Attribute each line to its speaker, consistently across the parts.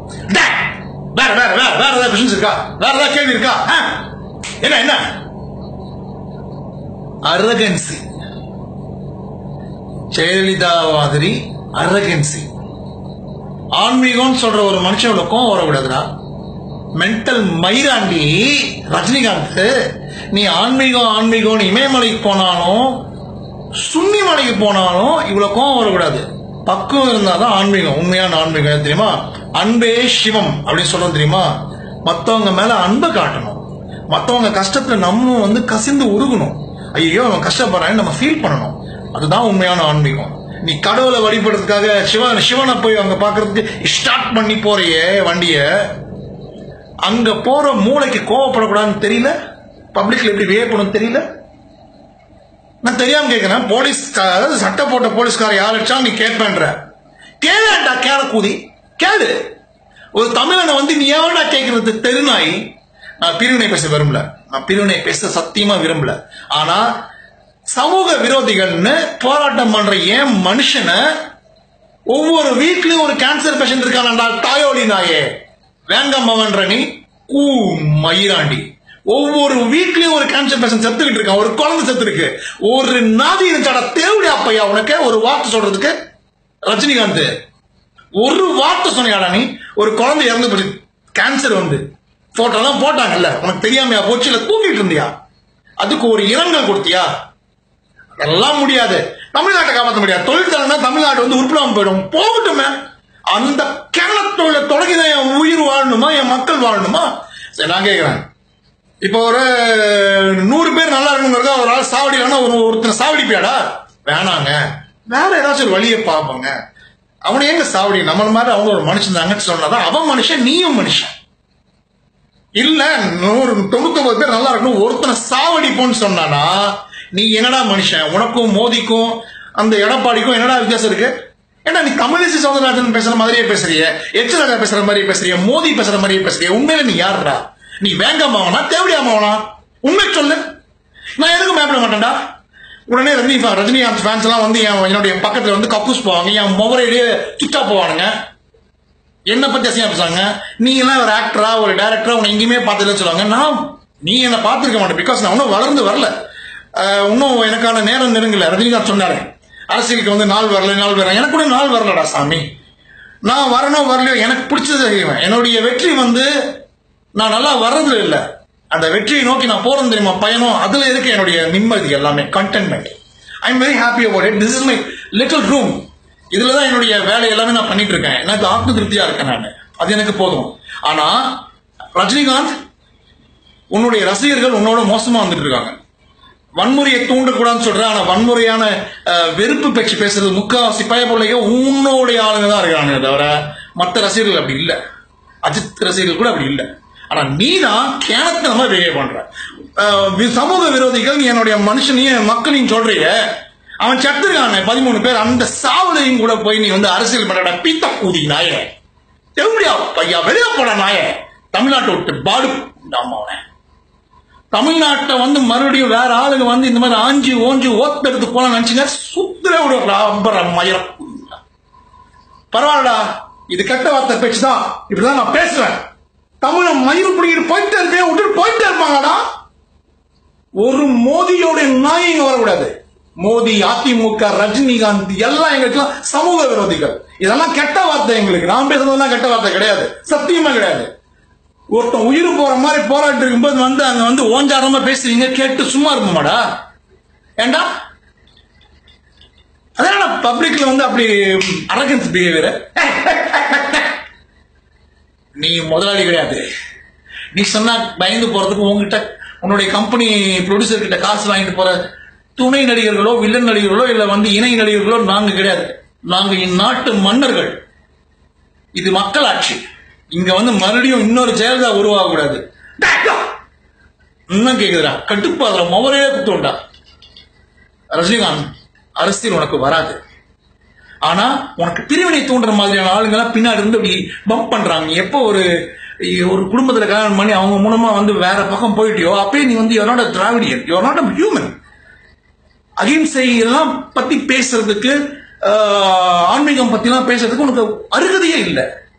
Speaker 1: டேய், வேற வேற வேற வேற ஏதாவது கொஸ்டின்ஸ் இருக்கா வேற ஏதாவது கேள்வி இருக்கா ஆ? என்ன என்ன அரகன்சி ஜெயலலிதா மாதிரி அரகன்சி ஆன்மீகம்னு சொல்ற ஒரு மனுஷனோட கோவம் வரக்கூடாதுடா மென்டல் மயிராண்டி ரஜினிகாந்த் நீ ஆன்மீகம் ஆன்மீகம் இமயமலைக்கு போனாலும் சுன்னி மலைக்கு போனாலும் இவ்வளவு கோவம் வரக்கூடாது பக்குவம் இருந்தாதான் ஆன்மீகம் உண்மையான ஆன்மீகம் எது தெரியுமா அன்பே சிவம் அப்படின்னு சொல்றோம் தெரியுமா மத்தவங்க மேல அன்பை காட்டணும் மத்தவங்க கஷ்டத்துல நம்ம வந்து கசிந்து உருகணும் ஐயோ அவன் கஷ்டப்படுறான்னு நம்ம ஃபீல் பண்ணணும் அதுதான் உண்மையான ஆன்மீகம் நீ கடவுளை வழிபடுறதுக்காக சிவன் சிவனை போய் அங்க பாக்குறதுக்கு ஸ்டார்ட் பண்ணி போறியே வண்டிய அங்க போற மூளைக்கு கோவப்படக்கூடாதுன்னு தெரியல பப்ளிக்ல எப்படி பிஹேவ் பண்ணணும் தெரியல நான் தெரியாம கேட்கிறேன் போலீஸ் அதாவது சட்டை போட்ட போலீஸ்கார யார் அடிச்சா நீ கேட்பேன்ற கேளுடா கேள கூதி கேளு ஒரு தமிழனை வந்து நீ எவனா கேட்கறது தெருநாய் நான் பிரிவினை பேச விரும்பல நான் பிரிவினை பேச சத்தியமா விரும்பல ஆனா சமூக விரோதிகள்னு போராட்டம் பண்ற ஏன் மனுஷனை ஒவ்வொரு வீட்லயும் ஒரு கேன்சர் பேஷண்ட் இருக்கானடா தாயோடி நாயே வேங்கம்மவன்ற நீ கூ மயிராண்டி ஒவ்வொரு வீட்லயும் ஒரு கேன்சர் பேஷண்ட் செத்துக்கிட்டு இருக்கான் ஒரு குழந்தை செத்து இருக்கு ஒரு நாதி இருந்துச்சாடா தேவடி அப்பையா உனக்கு ஒரு வார்த்தை சொல்றதுக்கு ரஜினிகாந்த் ஒரு வார்த்தை சொன்னியாடா நீ ஒரு குழந்தை இறந்து போச்சு கேன்சர் வந்து போட்டோலாம் போட்டாங்கல்ல உனக்கு தெரியாமையா போச்சு இல்ல தூங்கிட்டு இருந்தியா அதுக்கு ஒரு இரங்கல் கொடுத்தியா எல்லாம் முடியாது தமிழ்நாட்டை காப்பாற்ற முடியாது தொழில் தலைனா தமிழ்நாடு வந்து உருப்படாம போயிடும் போகட்டுமே அந்த கேரள தொழிலை தொடங்கிதான் என் உயிர் வாழணுமா என் மக்கள் வாழணுமா சரி நான் கேட்கிறேன் இப்போ ஒரு நூறு பேர் நல்லா இருக்கணுங்கிறத ஒரு ஆள் சாவடிக்கணும் ஒரு ஒருத்தனை சாவடிப்பியாடா வேணாங்க வேற ஏதாச்சும் ஒரு வழியை பார்ப்போங்க அவனை எங்க சாவடி நம்மள மாதிரி அவங்க ஒரு மனுஷன் தாங்கன்னு சொன்னாதான் அவன் மனுஷன் நீயும் மனுஷன் இல்ல நூறு தொண்ணூத்தொன்பது பேர் நல்லா இருக்கணும் ஒருத்தனை சாவடிப்போன்னு சொன்னானா நீ என்னடா மனுஷன் உனக்கும் மோதிக்கும் அந்த எடப்பாடிக்கும் என்னடா வித்தியாசம் இருக்கு ஏன்னா நீ தமிழிசை சவுந்தரராஜன் பேசுற மாதிரியே பேசுறிய எச் ராஜா பேசுற மாதிரியே பேசுறிய மோதி பேசுற மாதிரியே பேசுறிய உண்மையில நீ யாருடா நீ வேங்கம்மாவனா தேவடியாமாவனா உண்மை சொல்லு நான் எதுக்கும் பயப்பட மாட்டேன்டா உடனே ரஜினி fa- ரஜினிகாந்த் ஃபேன்ஸ் எல்லாம் வந்து என் என்னுடைய பக்கத்துல வந்து கக்கூஸ் போவாங்க என் முகரையிலேயே சுட்டா போவானுங்க என்ன பத்தி அசிங்கமா பேசுவாங்க நீ எல்லாம் ஒரு ஆக்டரா ஒரு டைரக்டரா உன்னை எங்கேயுமே பார்த்ததுன்னு சொல்லுவாங்க நான் நீ என்ன பார்த்திருக்க மாட்டேன் பிகாஸ் நான் இன்னும் வளர்ந்து வரல அஹ், இன்னும் எனக்கான நேரம் நெருங்கல ரஜினிகாந்த் சொன்னாரு அரசியலுக்கு வந்து நாள் வரல நாள் வரல எனக்கு கூட நாள் வரலடா சாமி நான் வரணும் வரலையோ எனக்கு பிடிச்சது செய்வேன் என்னுடைய வெற்றி வந்து நான் நல்லா வர்றதுல இல்ல அந்த வெற்றியை நோக்கி நான் போறது தெரியுமா பயணம் அதுல இருக்கு என்னுடைய நிம்மதி எல்லாமே contentment I am very happy about it this is my little room இதுல தான் என்னுடைய வேலை எல்லாமே நான் பண்ணிட்டு இருக்கேன் எனக்கு ஆத்ம திருப்தியா இருக்கேன் நான் அது எனக்கு போதும் ஆனா ரஜினிகாந்த் உன்னுடைய ரசிகர்கள் உன்னோட மோசமா வந்துட்டு இருக்காங்க வன்முறையை தூண்டக்கூடாதுன்னு சொல்றேன் ஆனா வன்முறையான அஹ், வெறுப்பு பேச்சு பேசுறது முக்காவாசி பயப்படையோ உன்னுடைய ஆளுங்க தான் இருக்காங்க தவிர மற்ற ரசிகர்கள் அப்படி இல்ல அஜித் ரசிகர்கள் கூட அப்படி இல்ல ஆனா நீ தான் கேனத்தனமா பிஹேவ் பண்ற அஹ், வி- சமூக விரோதிகள் நீ என்னுடைய மனுஷனையும் என் மக்களையும் சொல்றிய அவன் செத்துருக்கானே பதிமூணு பேர் அந்த சாவுலையும் கூட போய் நீ வந்து அரசியல் பண்ற பீத்த கூதி நாயே எப்படியா பையா வெளியே போட நாயே தமிழ்நாட்டை விட்டு பாடு அவனை தமிழ்நாட்டை வந்து மறுபடியும் வேற ஆளுங்க வந்து இந்த மாதிரி ஆஞ்சி ஓஞ்சி ஓத்தெடுத்து போலாம் நினைச்சுங்க சுத்திர விட மயிரம் பரவாயில்லடா இது கெட்ட வார்த்தை பேச்சு தான் இப்படிதான் நான் பேசுவேன் தமிழ மயிறு பிடிக்கிட்டு போயிட்டே இருப்பேன் விட்டுட்டு போயிட்டே இருப்பாங்கடா ஒரு மோதியோட நாய் இங்க வரக்கூடாது மோடி அதிமுக ரஜினிகாந்த் எல்லாம் எங்களுக்கு சமூக விரோதிகள் இதெல்லாம் கெட்ட வார்த்தை எங்களுக்கு நான் பேசுறதெல்லாம் கெட்ட வார்த்தை கிடையாது சத்தியமா கிடையாது ஒருத்தன் உயிர் போற மாதிரி போராட்டம் இருக்கும்போது வந்து அங்க வந்து ஓஞ்சாரமா பேசுறீங்க கேட்டு சும்மா இருக்குமாடா ஏண்டா அதான் பப்ளிக்ல வந்து அப்படி அரகன்ஸ் பிஹேவியர் நீ முதலாளி கிடையாது நீ சொன்னா பயந்து போறதுக்கு உங்ககிட்ட உன்னுடைய கம்பெனி ப்ரொடியூசர் கிட்ட காசு வாங்கிட்டு போற துணை நடிகர்களோ வில்லன் நடிகர்களோ இல்ல வந்து இணை நடிகர்களோ நாங்க கிடையாது நாங்க இந்நாட்டு மன்னர்கள் இது மக்களாட்சி இங்க வந்து மறுபடியும் இன்னொரு ஜெயலலிதா உருவாக கூடாது இன்னும் கேக்குதுடா கட்டுப்பாதுல மொபைலே குத்துண்டா ரஜினிகாந்த் அரசியல் உனக்கு வராது ஆனா உனக்கு பிரிவினை தூண்டுற மாதிரியான ஆளுங்கெல்லாம் பின்னாடி இருந்து அப்படி பம்ப் பண்றாங்க நீ எப்போ ஒரு ஒரு குடும்பத்துல கல்யாணம் பண்ணி அவங்க மூலமா வந்து வேற பக்கம் போயிட்டியோ அப்பயே நீ வந்து you're not Dravidian you're not human அகிம்சை எல்லாம் பத்தி பேசுறதுக்கு ஆஹ், ஆன்மீகம் பத்தி எல்லாம் பேசுறதுக்கு உனக்கு அருகதையே இல்லை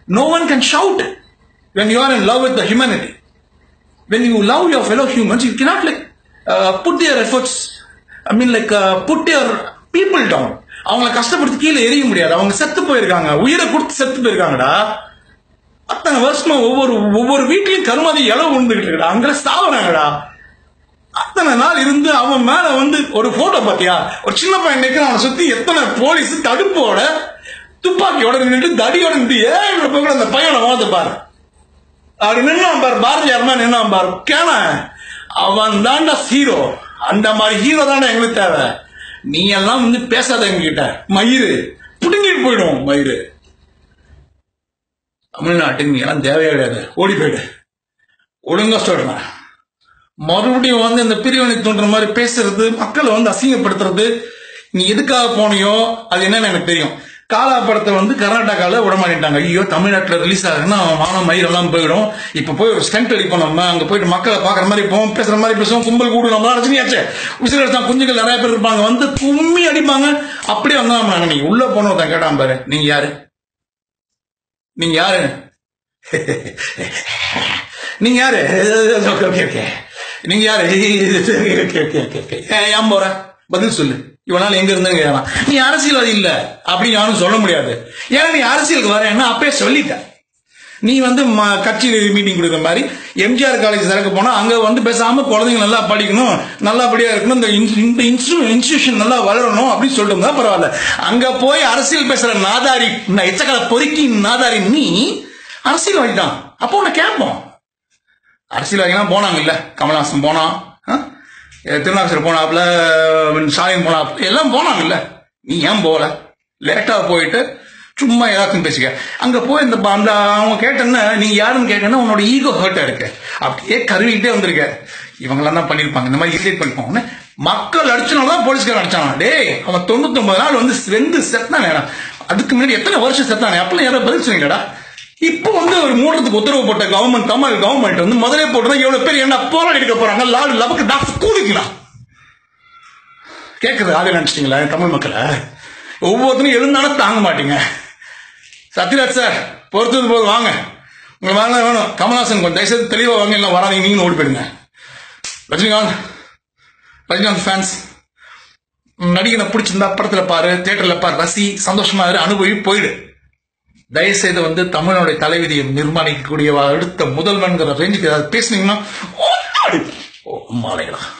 Speaker 1: No one can shout when you are in love with the humanity. When you love your fellow humans, you cannot like uh, put their efforts. I mean, like uh, put your people down. அவங்கள கஷ்டப்படுத்தி கீழே எரிய முடியாது அவங்க செத்து போயிருக்காங்க உயிரை கொடுத்து செத்து போயிருக்காங்கடா அத்தனை வருஷமா ஒவ்வொரு ஒவ்வொரு வீட்லயும் கருமாதி இளவு விழுந்துகிட்டு இருக்குடா அங்க சாவுறாங்கடா அத்தனை நாள் இருந்து அவன் மேல வந்து ஒரு போட்டோ பாத்தியா ஒரு சின்ன பையன் நிற்கிறான் அவனை சுத்தி எத்தனை போலீஸ் தடுப்போட துப்பாக்கியோட நின்றுட்டு தடியோட நின்று ஏன் போய் அந்த பையனை வாழ்ந்து பாரு அப்படி நின்னான் பாரு பாரதியார் மாதிரி நின்னான் பாரு கேன அவன் தாண்டா ஹீரோ அந்த மாதிரி ஹீரோ தாண்டா எங்களுக்கு தேவை நீ எல்லாம் வந்து பேசாத எங்ககிட்ட மயிறு புடுங்கிட்டு போயிடும் மயிறு தமிழ்நாட்டுக்கு நீ எல்லாம் தேவையே கிடையாது ஓடி போயிடு ஒழுங்கா சொல்றேன் மறுபடியும் வந்து இந்த பிரிவினை தோன்ற மாதிரி பேசுறது மக்களை வந்து அசிங்கப்படுத்துறது நீ எதுக்காக போனியோ அது என்னன்னு எனக்கு தெரியும் காலா படத்தை வந்து கர்நாடகாவில் விட மாட்டேன்ட்டாங்க ஐயோ தமிழ்நாட்டில் ரிலீஸ் ஆகுதுன்னா மானம் மயிரெல்லாம் போயிடும் இப்போ போய் ஒரு ஸ்டண்ட் அடிப்போம் நம்ம அங்கே போயிட்டு மக்களை பார்க்குற மாதிரி போவோம் பேசுகிற மாதிரி பேசுவோம் கும்பல் கூடும் நம்மளாம் ரஜினியாச்சே விசில் அடிச்சா குஞ்சுகள் நிறைய பேர் இருப்பாங்க வந்து கும்மி அடிப்பாங்க அப்படியே வந்தாங்க நீங்க உள்ள போனவன் கேட்டான் பாரு நீங்க யாரு நீங்க யாரு நீங்க யாரு ஓகே ஓகே ஓகே நீங்க யாரு ஓகே ஓகே ஓகே ஓகே ஏன் போற பதில் சொல்லு இவனால எங்க இருந்தா கேட்கலாம் நீ அரசியல்வாதி இல்ல அப்படின்னு யாரும் சொல்ல முடியாது ஏன்னா நீ அரசியலுக்கு வரேன்னா அப்பயே சொல்லிட்ட நீ வந்து ம- கட்சி மீட்டிங் கொடுக்குற மாதிரி எம்ஜிஆர் காலேஜ் திறக்க போனா அங்க வந்து பேசாம குழந்தைங்க நல்லா படிக்கணும் நல்லபடியா இருக்கணும் இந்த இன்ஸ்- இந்த இன்ஸ்டிடியூஷன் நல்லா வளரணும் அப்படின்னு சொல்லிட்டு இருந்தா பரவாயில்ல அங்க போய் அரசியல் பேசுற நாதாரி இந்த எச்சக்கலை பொறுக்கி நாதாரி நீ அரசியல் வாங்கிட்டான் அப்போ உன்னை கேட்போம் அரசியல்வாதிகள்லாம் போனாங்க இல்ல கமல்ஹாசன் போனான் ஆ? அஹ் திருநாகேஸ்வரர் போனாப்புல ஸ்டாலின் போனாப்புல எல்லாம் போனாங்க இல்ல நீ ஏன் போகல லேட்டா போயிட்டு சும்மா ஏதாச்சும் பேசிக்க அங்க போய் இந்த ப- அந்த அவங்க கேட்டேன்னா நீ யாருன்னு கேட்டேன்னா உன்னோட ஈகோ ஹர்ட்டா இருக்கு அப்படியே கருவிக்கிட்டே வந்திருக்க இவங்கெல்லாம் தான் பண்ணிருப்பாங்க இந்த மாதிரி இரிட்டேட் பண்ணிப்பாங்க மக்கள் அடிச்சனால தான் போலீஸ்காரன் அடிச்சானா டேய் அவன் தொண்ணூத்தொன்பது நாள் வந்து வெந்து செத்தானே அதுக்கு முன்னாடி எத்தனை வருஷம் செத்தானே அப்பெல்லாம் யாரோ பதில் சொன்னீங்கடா இப்போ வந்து ஒரு மூடுறதுக்கு உத்தரவு போட்ட கவர்மெண்ட் தமிழ் கவர்மெண்ட் வந்து முதலே போட்டு எவ்வளவு பேர் என்ன போராடி எடுக்க போறாங்க லாடு லபக்கு டாக்டர் கூவிக்கலாம் கேட்குறது ஆளு நினைச்சிட்டீங்களா தமிழ் மக்களை ஒவ்வொருத்தரும் எழுந்தாலும் தாங்க மாட்டீங்க சத்யராஜ் சார் பொறுத்தது போது வாங்க உங்களை வேணா வேணும் கமல்ஹாசன் கொஞ்சம் தயவுசெய்து தெளிவாக வாங்க இல்லை வராதீங்க நீங்களும் ஓடி போயிடுங்க ரஜினிகாந்த் ரஜினிகாந்த் ஃபேன்ஸ் நடிகனை பிடிச்சிருந்தா படத்துல பாரு தியேட்டர்ல பாரு ரசி சந்தோஷமா இரு அனுபவி போயிடு தயவுசெய்து வந்து தமிழனுடைய தலைவிதியை நிர்மாணிக்கக்கூடிய அடுத்த முதல்வன்கிற ரேஞ்சுக்கு ஏதாவது பேசுனீங்கன்னா ஓ, அடி. ஓ மாலைகளா